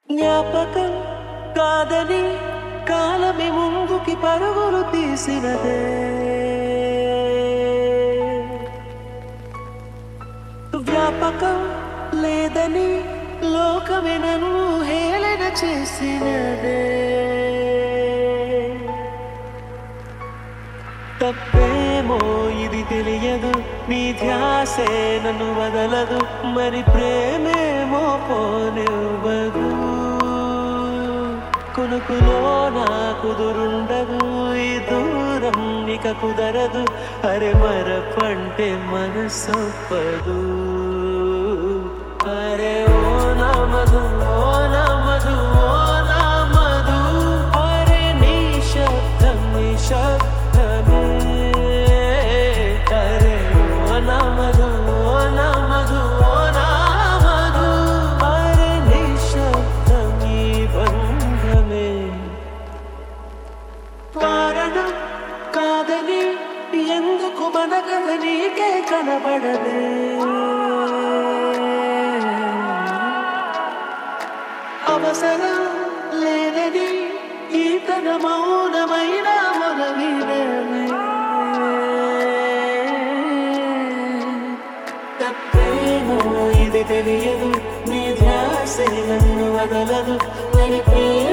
జ్ఞాపకం కాదని కాలమే ముందుకి పరుగులు తీసినదే వ్యాపకం లేదని లోకమే నన్ను హేళన చేసినదే తప్పేమో ఇది తెలియదు నీ ధ్యాసే నన్ను వదలదు మరి ప్రేమేమో పోనివ్వదు కునుకులో నా కుదురుండదు ఈ దూరం ఇక కుదరదు అరే మరపంటే మనసొప్పదు అరే ఓ నమదు ఓ నమదు ఓ నమదు అరే నీ శబ్దం నీ శబ్దమే అరే ఓ నమదు ఓ నమదు ఓ నమదు అరే నీ శబ్దం ఈ బంధమే కారణం కాదని ఎందుకు మన కథ నీకే కనబడదే అవసరం లేదని ఈ తన మౌనమైన మన తప్పేమో ఇది తెలియదు నీ ధ్యాస నన్ను వదలదు మరి ప్రేమ